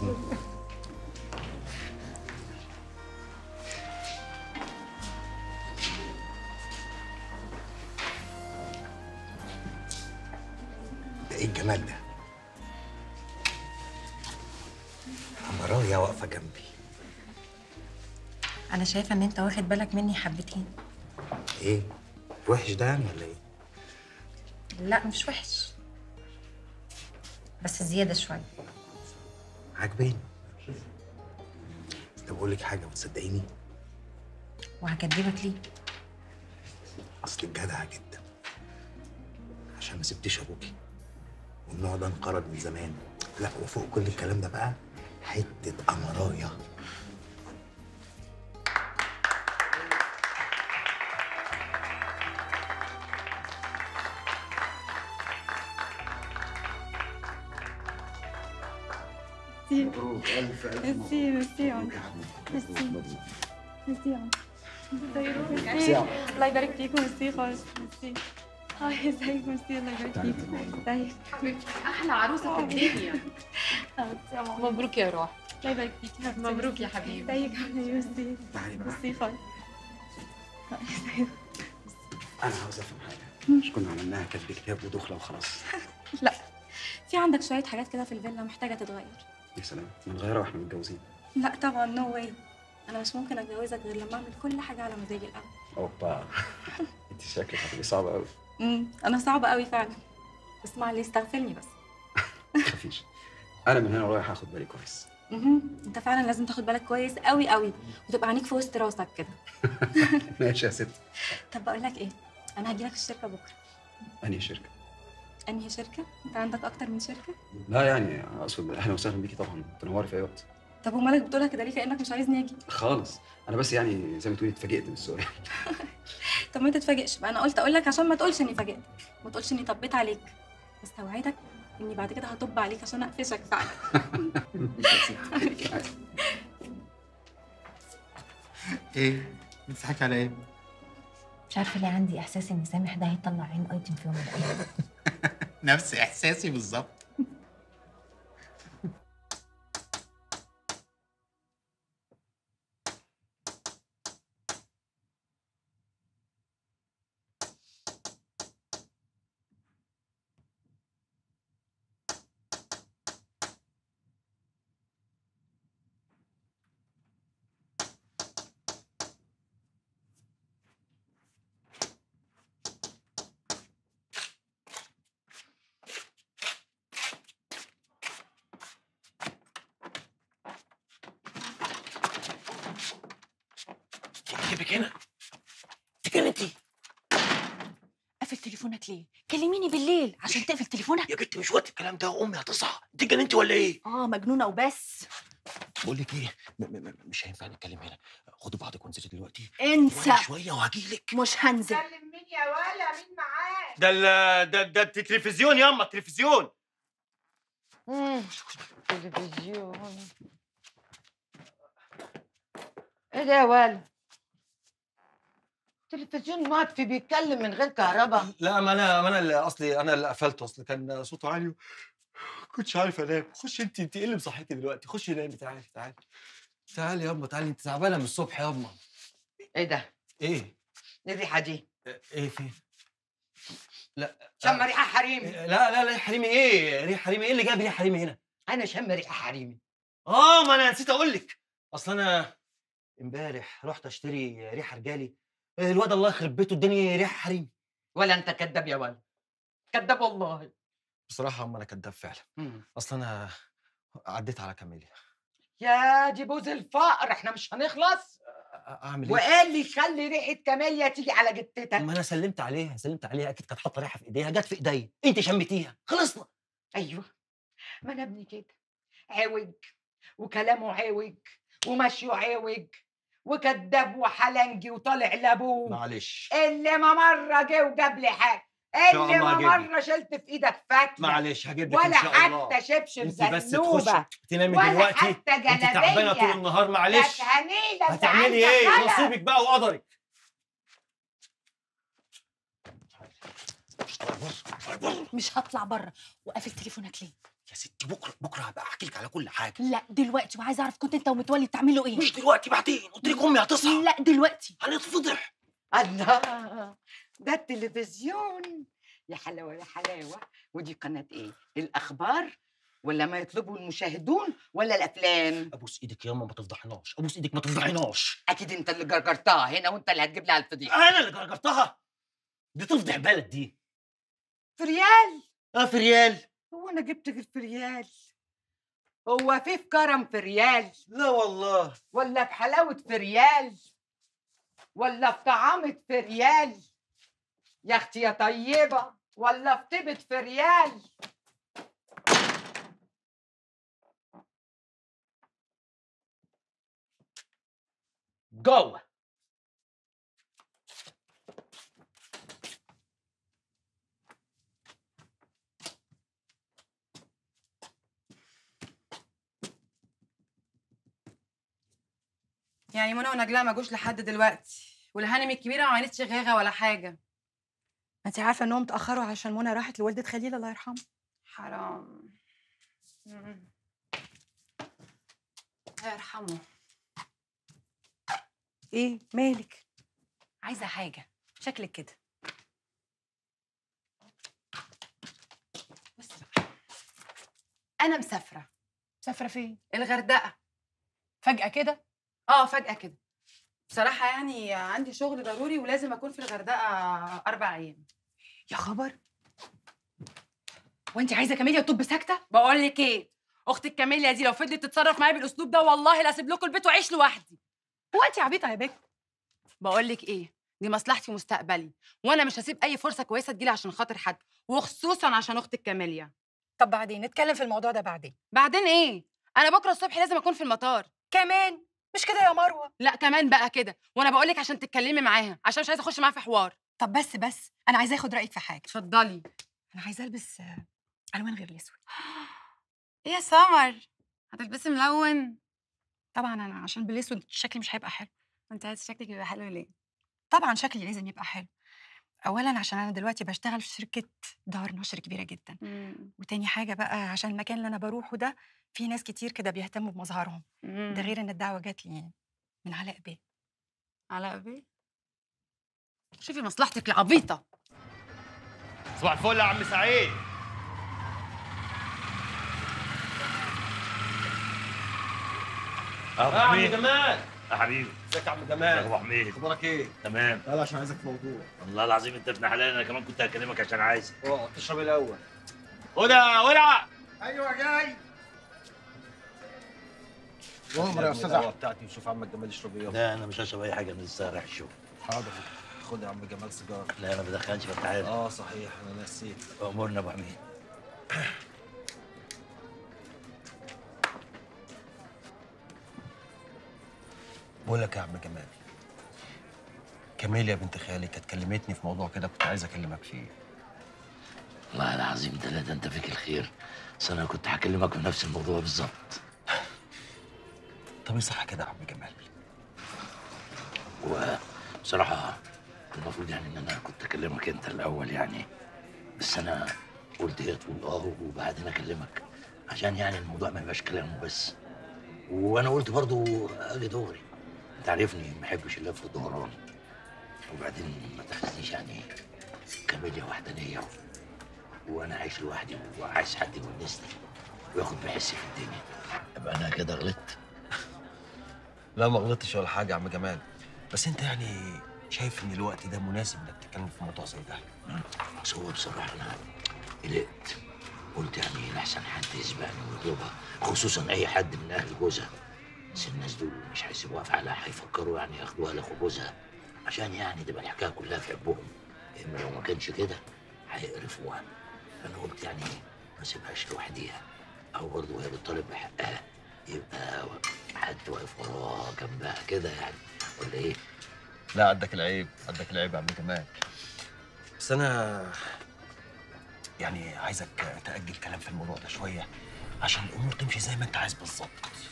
ده ايه الجمال ده مرايا واقفه جنبي انا شايفه ان انت واخد بالك مني حبتين ايه وحش ده يعني ولا ايه لا مش وحش بس زياده شويه عاجباني طب اقول لك حاجه وتصدقيني وهكدبك ليه اصل جدعه جدا عشان ما سبتش ابوكي والنوع ده انقرض من زمان لا وفوق كل الكلام ده بقى حته امرايا مبروك الف الف ميرسي ميرسي يا عمر ميرسي ميرسي يا عمر ميرسي يا ميرسي عمر. الله يبارك فيكم ميرسي خالص ميرسي هاي ازيك ميرسي الله يبارك فيكم ازيك حبيبتي احلى عروسه في الدنيا حبيبتي يا ماما مبروك يا روح الله يبارك فيك يا حبيبتي مبروك يا حبيبي. ازيك عامله ايه ميرسي تعالي بقى ميرسي خالص انا عاوز افهم حاجه مش كنا عملناها كاتب كتاب ودخله وخلاص لا في عندك شويه حاجات كده في الفيلا محتاجه تتغير يا سلام ما نغيرها واحنا متجوزين لا طبعا نو واي انا مش ممكن اتجوزك غير لما اعمل كل حاجه على مزاجي الاول اوبا انت شكلك هتبقي صعبه قوي امم انا صعبه قوي فعلا بس مع اللي يستغفلني بس مفيش انا من هنا ورايح هاخد بالي كويس مهم. انت فعلا لازم تاخد بالك كويس قوي قوي وتبقى عينيك في وسط راسك كده ماشي يا ست طب بقول لك ايه انا هجي لك الشركه بكره انهي شركه انهي شركه انت عندك اكتر من شركه لا يعني اقصد اهلا وسهلا بيكي طبعا تنوري في اي وقت طب ومالك بتقولها كده ليه كانك مش عايزني اجي خالص انا بس يعني زي ما تقولي اتفاجئت بالسؤال طب ما تتفاجئش بقى انا قلت اقول لك عشان ما تقولش اني فاجئتك ما تقولش اني طبيت عليك بس اوعدك اني بعد كده هطب عليك عشان اقفشك فعلا ايه بتضحكي على ايه مش عارفه ليه عندي احساس ان سامح ده هيطلع عين ايتم في يوم من الايام نفس احساسي بالظبط جيبك هنا تكلم انت قفل تليفونك ليه؟ كلميني بالليل عشان تقفل تليفونك يا بنت مش وقت الكلام ده امي هتصحى انت اتجننتي ولا ايه اه مجنونه وبس بقول لك ايه م- م- م- مش هينفع نتكلم هنا خدوا بعضك وانزلي دلوقتي انسى وأنا شويه وهجيلك مش هنزل كلم مين يا ولا مين معاك ده ال ده ده التلفزيون ياما التلفزيون تلفزيون ايه ده يا ولا تلفزيون مطفي بيتكلم من غير كهرباء لا ما انا ما انا اللي اصلي انا اللي قفلته اصل كان صوته عالي كنتش عارف انام خش انت انت ايه اللي مصحيكي دلوقتي خشي نامي تعالي تعالي تعالي يابا تعالي انت تعبانه من الصبح يابا ايه ده ايه الريحه دي ايه فين لا شم ريحه حريمي لا لا لا حريمي ايه ريح حريمي ايه اللي جاب ريح حريمي هنا انا شم ريحه حريمي اه ما انا نسيت اقول لك اصل انا امبارح رحت اشتري ريحه رجالي الواد الله يخرب بيته اداني ريحه حريمي ولا انت كذاب يا ولا كذاب والله بصراحه هم انا كداب فعلا اصل انا عديت على كاميليا يا دي بوز الفقر احنا مش هنخلص اعمل ايه وايه اللي يخلي ريحه كاميليا تيجي على جتتك ما انا سلمت عليها سلمت عليها اكيد كانت حاطه ريحه في ايديها جت في ايديا انت شميتيها خلصنا ايوه ما انا ابني كده عوج وكلامه عوج ومشيه عوج وكذاب وحلنجي وطالع لابوه معلش اللي ما مره جه وجاب لي حاجه شاء اللي الله ما هجيب لك. مره شلت في ايدك فتله معلش هجيب لك ان ولا شاء الله حتى شبشب انت بس زنوبه تخشي تنامي ولا دلوقتي حتى انت تعبانه طول جلابيه النهار معلش ده هنيله هتعملي ايه نصيبك بقى وقدرك مش هطلع بره وقافل تليفونك ليه؟ يا ستي بكره بكره هبقى احكي احكي لك على كل حاجه لا دلوقتي وعايزه اعرف كنت انت ومتولي بتعملوا ايه مش دلوقتي بعدين قلت لك امي هتصحى لا دلوقتي هنتفضح الله ده التلفزيون يا حلاوه يا حلاوه ودي قناه ايه الاخبار ولا ما يطلبه المشاهدون ولا الافلام ابوس ايدك ياما ما تفضحناش ابوس ايدك ما تفضحناش اكيد انت اللي جرجرتها هنا وانت اللي هتجيب لي على الفضيحه انا اللي جرجرتها دي تفضح بلد دي في ريال اه في ريال هو انا جبت غير في ريال هو في في كرم في ريال لا والله ولا في حلاوه في ريال ولا في طعامة في ريال يا اختي يا طيبه ولا في طيبه في ريال جوه يعني منى ونجلاء ما جوش لحد دلوقتي والهانم الكبيره ما عملتش غاغه ولا حاجه ما انت عارفه انهم اتاخروا عشان منى راحت لوالده خليل الله يرحمه حرام مم. الله يرحمه ايه مالك عايزه حاجه شكلك كده بص بقى انا مسافره مسافره فين الغردقه فجاه كده اه فجاه كده بصراحه يعني عندي شغل ضروري ولازم اكون في الغردقه اربع ايام يا خبر وانت عايزه كاميليا تطب ساكته بقول لك ايه اختك كاميليا دي لو فضلت تتصرف معايا بالاسلوب ده والله لا اسيب لكم البيت واعيش لوحدي هو انت عبيطه يا بك بقول لك ايه دي مصلحتي ومستقبلي وانا مش هسيب اي فرصه كويسه تجيلي عشان خاطر حد وخصوصا عشان اختك كاميليا طب بعدين نتكلم في الموضوع ده بعدين بعدين ايه انا بكره الصبح لازم اكون في المطار كمان مش كده يا مروه لا كمان بقى كده وانا بقول لك عشان تتكلمي معاها عشان مش عايزه اخش معاها في حوار طب بس بس انا عايزه اخد رايك في حاجه اتفضلي انا عايزه البس آه، الوان غير الاسود ايه يا سمر هتلبسي ملون طبعا انا عشان بالاسود شكلي مش هيبقى حلو انت عايز شكلك يبقى حلو ليه طبعا شكلي لازم يبقى حلو اولا عشان انا دلوقتي بشتغل في شركه دار نشر كبيره جدا وتاني حاجه بقى عشان المكان اللي انا بروحه ده في ناس كتير كده بيهتموا بمظهرهم ده غير ان الدعوه جات لي من علاء بيه علاء بيه شوفي مصلحتك يا عبيطه صباح الفل يا عم سعيد يا عم جمال يا حبيبي ازيك يا عم يا جمال ابو حميد اخبارك ايه تمام يلا عشان عايزك في موضوع والله العظيم انت ابن حلال انا كمان كنت هكلمك عشان عايزك اقعد تشرب الاول هدى ولع ايوه جاي وامر يا استاذ احمد بتاعتي وشوف عمك جمال يشرب ايه لا انا مش هشرب اي حاجه من لسه رايح الشغل حاضر خد يا عم جمال سيجاره لا انا ما بدخنش ما انت عارف اه صحيح انا نسيت امورنا ابو حميد بقول لك يا عم جمال كاميليا بنت خالي كانت كلمتني في موضوع كده كنت عايز اكلمك فيه والله العظيم ثلاثة انت فيك الخير بس انا كنت هكلمك في نفس الموضوع بالظبط طب ايه صح كده يا عم جمال وبصراحة المفروض يعني ان انا كنت اكلمك انت الاول يعني بس انا قلت ايه تقول اه وبعدين اكلمك عشان يعني الموضوع ما يبقاش كلام بس وانا قلت برضو اجي دغري انت عارفني ما بحبش اللف والدوران وبعدين ما تاخذنيش يعني كاميليا وحدانيه وانا عايش لوحدي وعايز حد يونسني وياخد بحسي في الدنيا يبقى انا كده غلطت لا ما غلطتش ولا حاجه يا عم جمال بس انت يعني شايف ان الوقت ده مناسب انك تتكلم في موضوع زي ده بس هو بصراحه انا قلقت قلت يعني لحسن حد يسبقني ويطلبها خصوصا اي حد من اهل جوزها بس الناس دول مش هيسيبوها في حالها هيفكروا يعني ياخدوها لاخو جوزها عشان يعني تبقى الحكايه كلها في حبهم اما لو ما كانش كده هيقرفوها فانا قلت يعني ما اسيبهاش لوحديها او برضه وهي بتطالب بحقها يبقى حد واقف وراها جنبها كده يعني ولا ايه؟ لا عندك العيب عندك العيب يا عم جمال بس انا يعني عايزك تأجل كلام في الموضوع ده شويه عشان الامور تمشي زي ما انت عايز بالظبط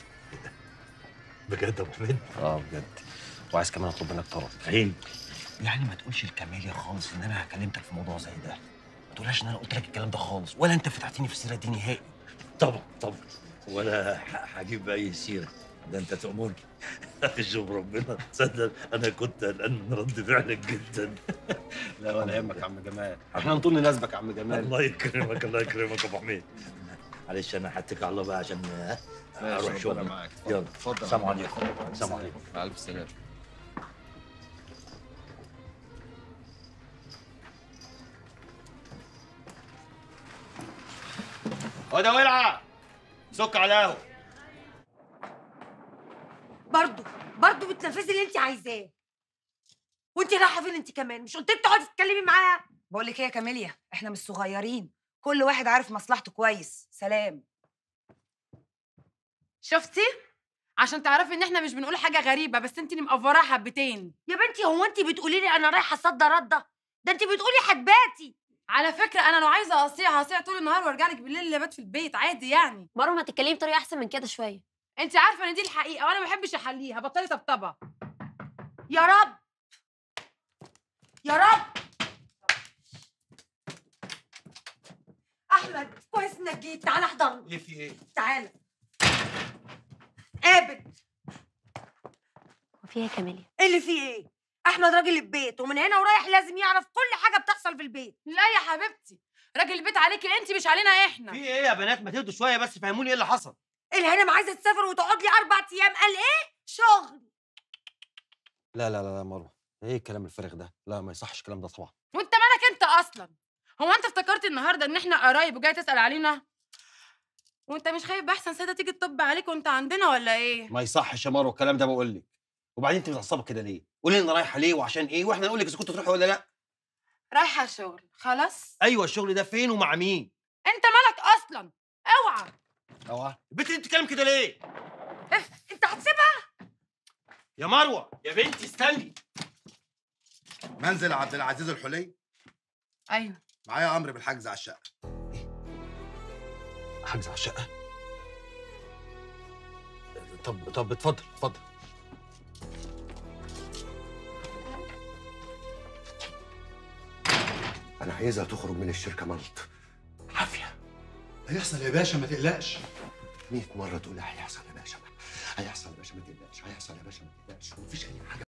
بجد يا ابو حميد؟ اه بجد وعايز كمان اطلب منك طلب فين؟ يعني ما تقولش لكاميليا خالص ان انا كلمتك في موضوع زي ده ما تقولهاش ان انا قلت لك الكلام ده خالص ولا انت فتحتني في السيره دي نهائي طبعا طبعا ولا ح- هجيب اي سيره ده انت تأمرني اخي شوف ربنا تصدق انا كنت قلقان من رد فعلك جدا لا ولا يهمك يا عم جمال احنا نطول نناسبك يا عم جمال الله يكرمك الله يكرمك يا ابو حميد معلش انا هتكل على الله بقى عشان ها، اروح ربنا شغل معاك. يلا اتفضل. سلام عليكم سلام عليكم مع الف سلامه هو ده ولعه سك على القهوه برضه برضه بتنفذي اللي انت عايزاه وانت رايحه فين انت كمان مش قلت لك تقعدي تتكلمي معاها بقول لك ايه يا كاميليا احنا مش صغيرين كل واحد عارف مصلحته كويس سلام شفتي عشان تعرفي ان احنا مش بنقول حاجه غريبه بس انت اللي مقفراها حبتين يا بنتي هو انت بتقولي لي انا رايحه صد رده ده انت بتقولي حدباتي على فكره انا لو عايزه اقصيها هصيع طول النهار وارجع لك بالليل اللي بات في البيت عادي يعني مروه ما تتكلمي بطريقه احسن من كده شويه انت عارفه ان دي الحقيقه وانا ما بحبش احليها بطلي طبطبه يا رب يا رب احمد كويس انك جيت تعالى احضرني ايه في ايه؟ تعالى قابل وفيها كاميليا ايه اللي فيه ايه احمد راجل البيت ومن هنا ورايح لازم يعرف كل حاجه بتحصل في البيت لا يا حبيبتي راجل البيت عليكي انت مش علينا احنا في ايه يا بنات ما تهدوا شويه بس فهموني ايه اللي حصل الهانم عايزه تسافر وتقعد لي اربع ايام قال ايه شغل لا لا لا لا مروه ايه الكلام الفارغ ده لا ما يصحش الكلام ده طبعا وانت مالك انت اصلا هو انت افتكرت النهارده ان احنا قرايب وجاي تسال علينا وانت مش خايف باحسن سيده تيجي تطب عليك وانت عندنا ولا ايه ما يصحش يا مروه الكلام ده بقول لك وبعدين انت متعصبه كده ليه قولي لنا رايحه ليه وعشان ايه واحنا نقول لك اذا كنت تروحي ولا لا رايحه شغل خلاص ايوه الشغل ده فين ومع مين انت مالك اصلا اوعى اوعى البنت دي بتتكلم كده ليه انت هتسيبها يا مروه يا بنتي استني منزل عبد العزيز الحلي ايوه معايا امر بالحجز على الشقه حجز على الشقه طب طب اتفضل اتفضل انا عايزها تخرج من الشركه ملط عافيه هيحصل يا باشا ما تقلقش 100 مره تقول لي هيحصل يا باشا هيحصل يا باشا ما تقلقش هيحصل يا باشا ما تقلقش ومفيش اي حاجه